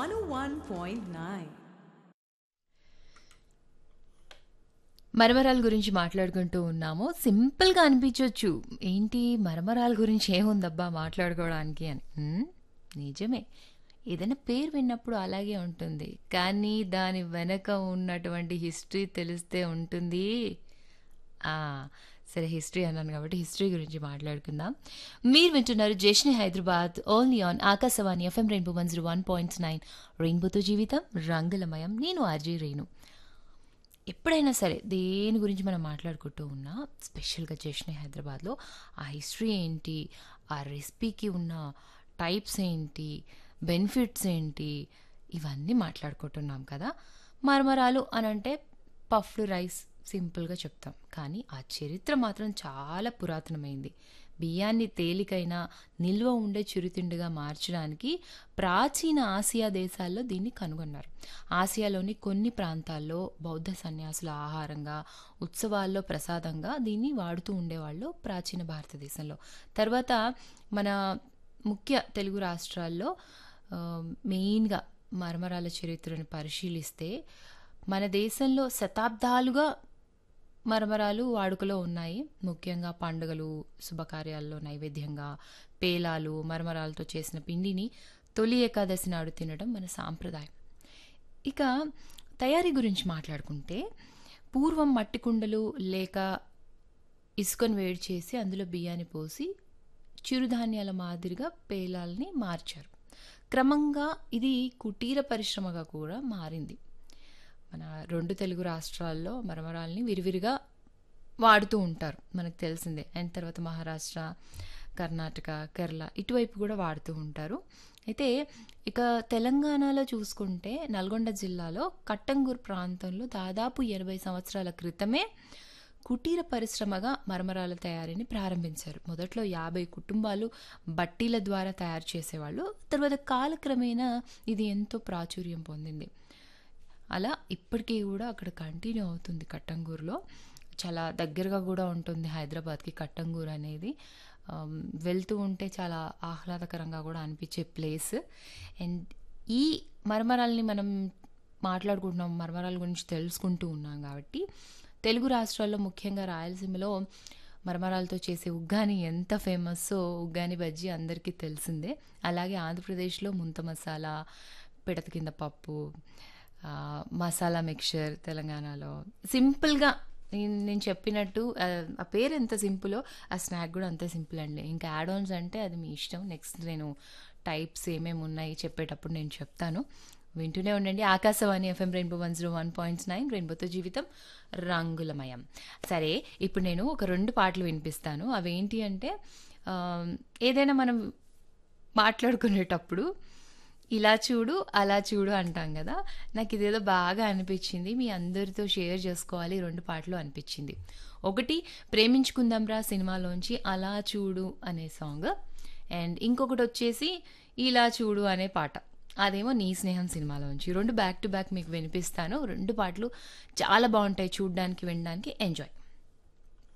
101.9. మరమరాల గురించి మాట్లాడుకుంటూ ఉన్నాము సింపుల్గా అనిపించవచ్చు ఏంటి మరమరాల గురించి ఏముందబ్బా మాట్లాడుకోవడానికి అని మ్మ్, నిజమే ఏదైనా పేరు విన్నప్పుడు అలాగే ఉంటుంది కానీ దాని వెనక ఉన్నటువంటి హిస్టరీ తెలిస్తే ఉంటుంది ఆ, సరే హిస్టరీ అన్నాను కాబట్టి హిస్టరీ గురించి మాట్లాడుకుందాం మీరు వింటున్నారు జేష్ని Hyderabad only on Akashvani FM rainbow one zero one point nine రెయిన్బోతో జీవితం రంగులమయం నేను ఆర్జీ రేణు ఎప్పుడైనా సరే దేని గురించి మనం మాట్లాడుకుంటూ ఉన్నా స్పెషల్గా చేసిన హైదరాబాద్లో ఆ హిస్టరీ ఏంటి ఆ రెసిపీకి ఉన్న టైప్స్ ఏంటి బెనిఫిట్స్ ఏంటి ఇవన్నీ మాట్లాడుకుంటున్నాం కదా మరమరాలు అని అంటే పఫ్డ్ రైస్ సింపుల్గా చెప్తాం కానీ ఆ చరిత్ర మాత్రం చాలా పురాతనమైంది బియ్యాన్ని తేలికైన నిల్వ ఉండే చిరుతిండిగా మార్చడానికి ప్రాచీన ఆసియా దేశాల్లో దీన్ని కనుగొన్నారు ఆసియాలోని కొన్ని ప్రాంతాల్లో బౌద్ధ సన్యాసుల ఆహారంగా ఉత్సవాల్లో ప్రసాదంగా దీన్ని వాడుతూ ఉండేవాళ్ళు ప్రాచీన భారతదేశంలో తర్వాత మన ముఖ్య తెలుగు రాష్ట్రాల్లో ఆ, మెయిన్గా మరమరాల చరిత్రను పరిశీలిస్తే మన దేశంలో శతాబ్దాలుగా మరమరాలు వాడుకలో ఉన్నాయి ముఖ్యంగా పండుగలు శుభకార్యాల్లో నైవేద్యంగా పేలాలు మరమరాలతో చేసిన పిండిని తొలి ఏకాదశి నాడు తినడం మన సాంప్రదాయం ఇక తయారీ గురించి మాట్లాడుకుంటే పూర్వం మట్టి కుండలు లేక ఇసుకను వేడి చేసి అందులో బియ్యాన్ని పోసి చిరుధాన్యాల మాదిరిగా పేలాల్ని మార్చారు క్రమంగా ఇది కుటీర పరిశ్రమగా కూడా మారింది మన రెండు తెలుగు రాష్ట్రాల్లో మరమరాల్ని విరివిరిగా వాడుతూ ఉంటారు మనకు తెలిసిందే అండ్ తర్వాత మహారాష్ట్ర కర్ణాటక కేరళ ఇటువైపు కూడా వాడుతూ ఉంటారు అయితే ఇక తెలంగాణలో చూసుకుంటే నల్గొండ జిల్లాలో కట్టంగూర్ ప్రాంతంలో దాదాపు ఎనభై సంవత్సరాల క్రితమే కుటీర పరిశ్రమగా మరమరాల తయారీని ప్రారంభించారు మొదట్లో యాభై కుటుంబాలు బట్టీల ద్వారా తయారు చేసేవాళ్ళు తర్వాత కాలక్రమేణా ఇది ఎంతో ప్రాచుర్యం పొందింది అలా ఇప్పటికీ కూడా అక్కడ కంటిన్యూ అవుతుంది కట్టంగూరులో చాలా దగ్గరగా కూడా ఉంటుంది హైదరాబాద్కి కట్టంగూరు అనేది ఆమ్, వెళ్తూ ఉంటే చాలా ఆహ్లాదకరంగా కూడా అనిపించే ప్లేస్ అండ్ ఈ మరమరాల్ని మనం మాట్లాడుకుంటున్నాం మరమరాల గురించి తెలుసుకుంటూ ఉన్నాం కాబట్టి తెలుగు రాష్ట్రాల్లో ముఖ్యంగా రాయలసీమలో మరమరాలతో చేసే ఉగ్గాని ఎంత ఫేమస్సో ఉగ్గాని బజ్జీ అందరికీ తెలిసిందే అలాగే ఆంధ్రప్రదేశ్లో ముంత మసాలా పిడత కింద పప్పు ఆ, మసాలా మిక్చర్ తెలంగాణలో సింపుల్గా నేను నేను చెప్పినట్టు ఆ, ఆ పేరు ఎంత సింపులో ఆ స్నాక్ కూడా అంతే సింపుల్ అండి ఇంకా యాడ్ ఆన్స్ అంటే అది మీ ఇష్టం నెక్స్ట్ నేను టైప్స్ ఏమేమి ఉన్నాయి చెప్పేటప్పుడు నేను చెప్తాను వింటూనే ఉండండి Akashvani FM rainbow one zero one point nine రెయిన్బోతో జీవితం రంగులమయం సరే ఇప్పుడు నేను ఒక రెండు పాటలు వినిపిస్తాను అవేంటి అంటే ఆ, ఏదైనా మనం మాట్లాడుకునేటప్పుడు ఇలా చూడు అలా చూడు అంటాం కదా నాకు ఇదేదో బాగా అనిపించింది మీ అందరితో షేర్ చేసుకోవాలి ఈ రెండు పాటలు అనిపించింది ఒకటి ప్రేమించుకుందాంరా సినిమాలోంచి అలా చూడు అనే సాంగ్ అండ్ ఇంకొకటి వచ్చేసి ఇలా చూడు అనే పాట అదేమో నీ స్నేహం సినిమాలోంచి రెండు బ్యాక్ టు బ్యాక్ మీకు వినిపిస్తాను రెండు పాటలు చాలా బాగుంటాయి చూడడానికి వినడానికి ఎంజాయ్